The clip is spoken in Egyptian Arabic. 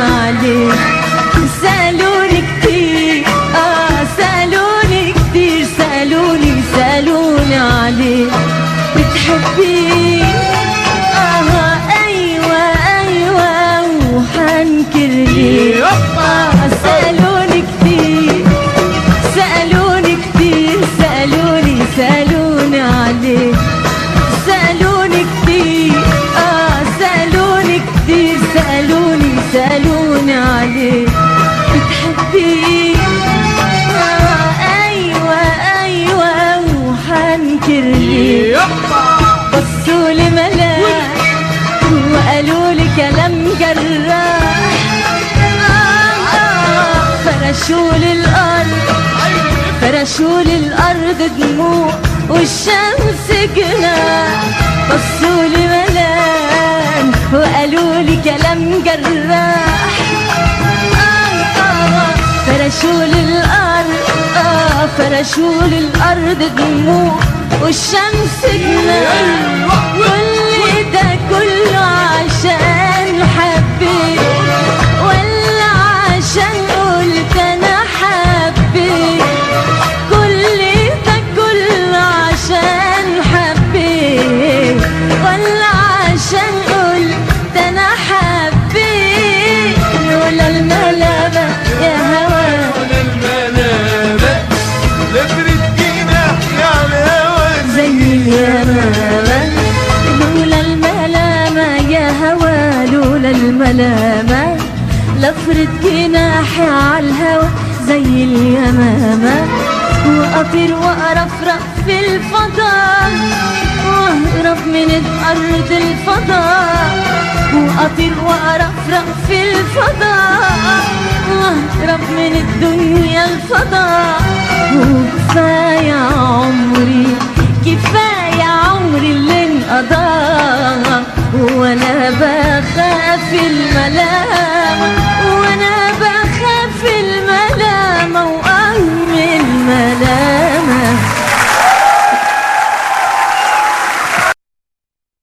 عليك سألوني كتير آه سألوني كتير سألوني سألوني عليك بتحبيه آه أيوة أيوة وحنكر ليه آه سألوني كتير سألوني كتير سألوني سألوني عليك سألوني كتير آه سألوني كتير سألوني سألوني عليك بتحبيه آه أيوة أيوة وحنكر ليه بصوا لي ملاك وقالوا لي كلام جراح آه آه فرشوا لي الأرض فرشوا لي الأرض دموع والشمس جناح بصوا لي ملان وقالوا لي كلام جراح آه آه فرشوا لي الأرض آه فرشوا لي الأرض دموع والشمس جناح كل ده كله عشان حبيت ولا عشان قلت أنا حبيت كل ده كله عشان حبيت ولا عشان قلت انا حبيت ولا الملامة يا هوا ولا الملامة لفرد جناحي على الهوى زي اليمامة لولا الملامة يا هوا لولا الملامة لفرد جناحي على الهوا زي اليمامة وأطير وأرفرف في الفضاء وأهرب من الأرض الفضاء وأطير وأرفرف في الفضاء وأهرب من الدنيا الفضاء